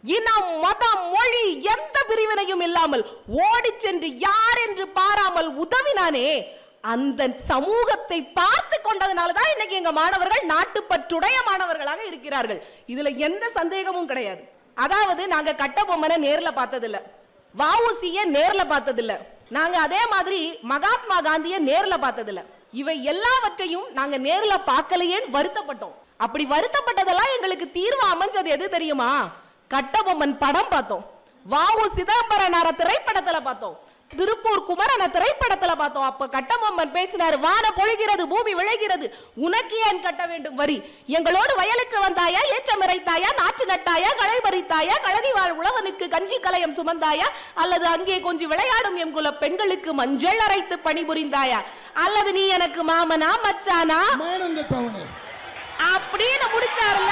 இனம் மதம் மொழி எந்த பிரிவினையும் இல்லாமல் ஓடிச் சென்று யார் என்று பாராமல் உதவினானே அந்த சமூகத்தை பார்த்து கொண்டதுனால தான் இன்னைக்கு எங்க மாணவர்கள் நாட்டுப்பற்றுடைய மாணவர்களாக இருக்கிறார்கள் இதுல எந்த சந்தேகமும் கிடையாது அதாவது நாங்க கட்டபொம்மனை நேர்ல பார்த்ததில்ல வஉசிய நேர்ல பார்த்ததில்ல நாங்க அதே மாதிரி மகாத்மா காந்திய நேர்ல பார்த்ததில்ல இவை எல்லாவற்றையும் நாங்க நேர்ல பார்க்கலையேன்னு வருத்தப்பட்டோம் அப்படி வருத்தப்பட்டதெல்லாம் எங்களுக்கு தீர்வு அமைஞ்சது எது தெரியுமா கட்டபொம்மன் படம் பார்த்தோம் வாவு சிதம்பரனார திரைப்படத்துல பார்த்தோம் திருப்பூர் குமரன திரைப்படத்துல பார்த்தோம் அப்ப கட்டபொம்மன் பேசினாரு வான பொழிகிறது பூமி விளைகிறது உனக்கு ஏன் கட்ட வேண்டும் வரி எங்களோடு வயலுக்கு வந்தாயா ஏற்றம் இறைத்தாயா நாற்று நட்டாயா களை பறித்தாயா கழனி வாழ் உழவனுக்கு கஞ்சி கலையம் சுமந்தாயா அல்லது அங்கே கொஞ்சம் விளையாடும் எம் குல பெண்களுக்கு மஞ்சள் அரைத்து பணிபுரிந்தாயா அல்லது நீ எனக்கு மாமனா மச்சானா மானங்கட்டவனே அப்படின்னு முடிச்சாருல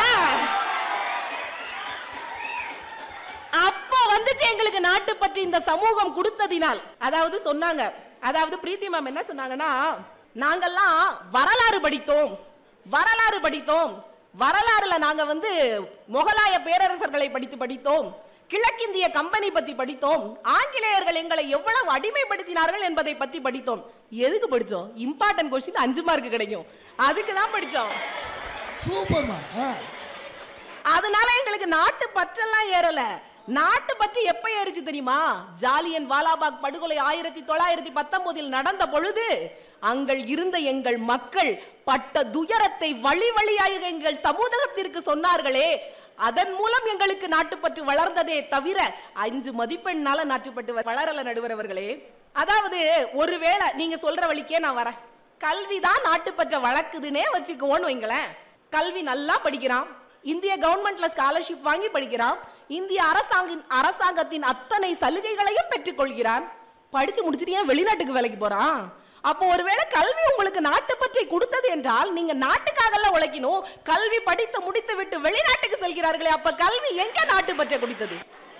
அப்ப வந்துச்சு எங்களுக்கு நாட்டு பற்றி இந்த சமூகம் கொடுத்ததினால் அதாவது சொன்னாங்க அதாவது பிரீத்தி மேம் என்ன சொன்னாங்கன்னா நாங்கெல்லாம் வரலாறு படித்தோம் வரலாறு படித்தோம் வரலாறுல நாங்க வந்து முகலாய பேரரசர்களை படித்து படித்தோம் கிழக்கிந்திய கம்பெனி பத்தி படித்தோம் ஆங்கிலேயர்கள் எங்களை எவ்வளவு அடிமைப்படுத்தினார்கள் என்பதை பத்தி படித்தோம் எதுக்கு படிச்சோம் இம்பார்ட்டன்ட் கொஸ்டின் அஞ்சு மார்க் கிடைக்கும் அதுக்கு தான் படிச்சோம் சூப்பர்மா ஆ அதனால எங்களுக்கு நாட்டு பற்றெல்லாம் ஏறல நாட்டு பற்றி எப்ப ஏறிச்சு தெரியுமா ஜாலியன் வாலாபாக் படுகொலை ஆயிரத்தி தொள்ளாயிரத்தி பத்தொன்பதில் நடந்த பொழுது அங்கள் இருந்த எங்கள் மக்கள் பட்ட துயரத்தை வழி வழியாக எங்கள் சமூகத்திற்கு சொன்னார்களே அதன் மூலம் எங்களுக்கு நாட்டுப்பற்று வளர்ந்ததே தவிர அஞ்சு மதிப்பெண்ணால நாட்டுப்பட்டு வ- வளரல நடுவரவர்களே அதாவது ஒருவேளை நீங்க சொல்ற வழிக்கே நான் வரேன் கல்விதான் நாட்டுப்பற்ற வளர்க்குதுன்னே வச்சுக்குவோன்னு வைங்களேன் கல்வி நல்லா படிக்கிறான் இந்திய கவர்மெண்ட்ல ஸ்காலர்ஷிப் வாங்கி படிக்கிறான் இந்திய அரசாங்கின் அரசாங்கத்தின் அத்தனை சலுகைகளையும் பெற்றுக்கொள்கிறான் படிச்சு முடிச்சுட்டு ஏன் வெளிநாட்டுக்கு வேலைக்கு போறான் அப்போ ஒருவேளை கல்வி உங்களுக்கு நாட்டுப்பற்றை கொடுத்தது என்றால் நீங்க நாட்டுக்காகல உழைக்கணும் கல்வி படித்து முடித்து விட்டு வெளிநாட்டுக்கு செல்கிறார்களே அப்ப கல்வி எங்க நாட்டுப்பற்றை கொடுத்தது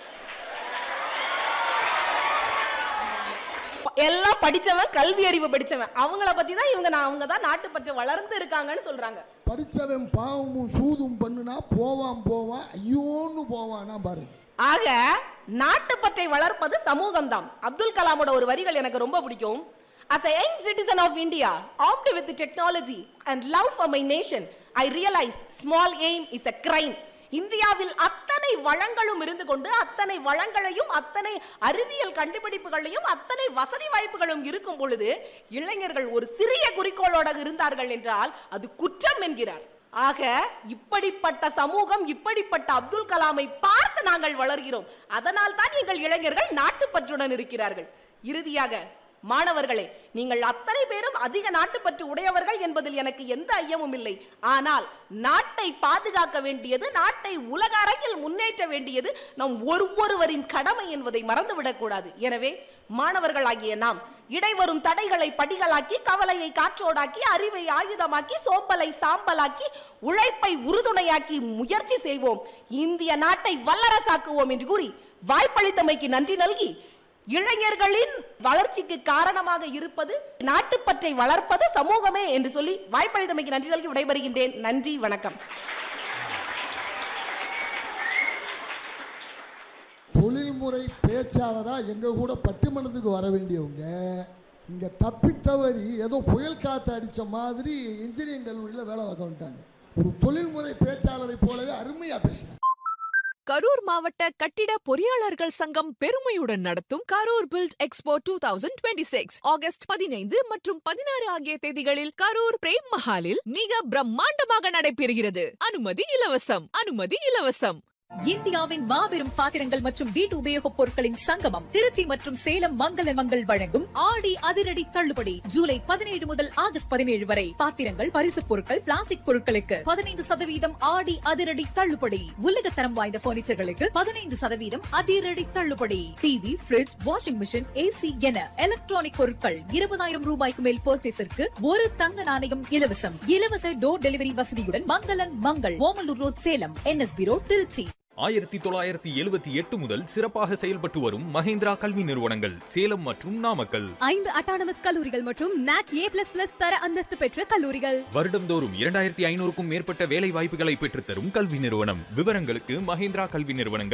ப- எல்லாம் படிச்சவன் கல்வி அறிவு படிச்சவன் அவங்கள பத்தி தான் இவங்க நான் அவங்க தான் நாட்டுப்பற்று வளர்ந்து இருக்காங்கன்னு சொல்றாங்க படிச்சவன் பாவமும் சூதும் பண்ணுனா போவான் போவான் ஐயோன்னு போவானா பாரு ஆக நாட்டுப்பற்றை வளர்ப்பது சமூகம் தான் அப்துல் கலாமோட ஒரு வரிகள் எனக்கு ரொம்ப பிடிக்கும் As a young citizen of India, armed with technology and love for my nation, I realize small aim is a crime. இந்தியாவில் அத்தனை வளங்களும் இருந்து கொண்டு அத்தனை வளங்களையும் அத்தனை அறிவியல் கண்டுபிடிப்புகளையும் அத்தனை வசதி வாய்ப்புகளும் இருக்கும் பொழுது இளைஞர்கள் ஒரு சிறிய குறிக்கோளோட இருந்தார்கள் என்றால் அது குற்றம் என்கிறார் ஆக இப்படிப்பட்ட சமூகம் இப்படிப்பட்ட அப்துல் கலாமை பார்த்து நாங்கள் வளர்கிறோம் அதனால் தான் எங்கள் இளைஞர்கள் நாட்டுப்பற்றுடன் இருக்கிறார்கள் இறுதியாக மாணவர்களே நீங்கள் அத்தனை பேரும் அதிக நாட்டுப்பற்று உடையவர்கள் என்பதில் எனக்கு எந்த ஐயமும் இல்லை ஆனால் நாட்டை பாதுகாக்க வேண்டியது நாட்டை உலக அரங்கில் முன்னேற்ற வேண்டியது நம் ஒவ்வொருவரின் கடமை என்பதை மறந்துவிடக் கூடாது எனவே மாணவர்களாகிய நாம் இடைவரும் தடைகளை படிகளாக்கி கவலையை காற்றோடாக்கி அறிவை ஆயுதமாக்கி சோம்பலை சாம்பலாக்கி உழைப்பை உறுதுணையாக்கி முயற்சி செய்வோம் இந்திய நாட்டை வல்லரசாக்குவோம் என்று கூறி வாய்ப்பளித்தமைக்கு நன்றி நல்கி இளைஞர்களின் வளர்ச்சிக்கு காரணமாக இருப்பது நாட்டுப்பற்றை வளர்ப்பது சமூகமே என்று சொல்லி வாய்ப்பளித்தமைக்கு நன்றி நல்கி விடைபெறுகின்றேன் நன்றி வணக்கம் தொழில்முறை பேச்சாளரா எங்க கூட பட்டிமன்றத்துக்கு வர வேண்டியவங்க இங்க தப்பித்தவறி ஏதோ புயல் காத்து அடிச்ச மாதிரி இன்ஜினியரிங் கல்லூரியில் வேலை பார்க்க வந்துட்டாங்க ஒரு தொழில்முறை பேச்சாளரை போலவே அருமையா பேசினாங்க கரூர் மாவட்ட கட்டிட பொறியாளர்கள் சங்கம் பெருமையுடன் நடத்தும் Karur build expo two thousand twenty six August பதினைந்து மற்றும் பதினாறு ஆகிய தேதிகளில் கரூர் பிரேம் மஹாலில் மிக பிரம்மாண்டமாக நடைபெறுகிறது அனுமதி இலவசம் அனுமதி இலவசம் இந்தியாவின் மாபெரும் பாத்திரங்கள் மற்றும் வீட்டு உபயோகப் பொருட்களின் சங்கமம் திருச்சி மற்றும் சேலம் மங்கள மங்கள் வழங்கும் ஆடி அதிரடி தள்ளுபடி ஜூலை பதினேழு முதல் ஆகஸ்ட் பதினேழு வரை பாத்திரங்கள் பரிசுப் பொருட்கள் பிளாஸ்டிக் பொருட்களுக்கு பதினைந்து சதவீதம் ஆடி அதிரடி தள்ளுபடி உலகத்தரம் வாய்ந்த பர்னிச்சர்களுக்கு பதினைந்து சதவீதம் அதிரடி தள்ளுபடி TV fridge washing machine AC என எலக்ட்ரானிக் பொருட்கள் இருபதாயிரம் ரூபாய்க்கு மேல் பர்ச்சேஸிற்கு ஒரு தங்க நாணயம் இலவசம் இலவச டோர் டெலிவரி வசதியுடன் மங்களன் Mangal Omalur road Salem NSB road Tiruchi ஆயிரத்தி தொள்ளாயிரத்தி எழுபத்தி எட்டு முதல் சிறப்பாக செயல்பட்டு வரும் மஹேந்திரா கல்வி நிறுவனங்கள் சேலம் மற்றும் நாமக்கல் ஐந்து அட்டானமஸ் கல்லூரிகள் மற்றும் நாக் ஏ பிளஸ் பிளஸ் தர அந்தஸ்து பெற்ற கல்லூரிகள் வருடம்தோறும் இரண்டாயிரத்தி ஐநூறுக்கும் மேற்பட்ட வேலை வாய்ப்புகளை பெற்றுத்தரும் கல்வி நிறுவனம் விவரங்களுக்கு மஹேந்திரா கல்வி நிறுவனங்கள்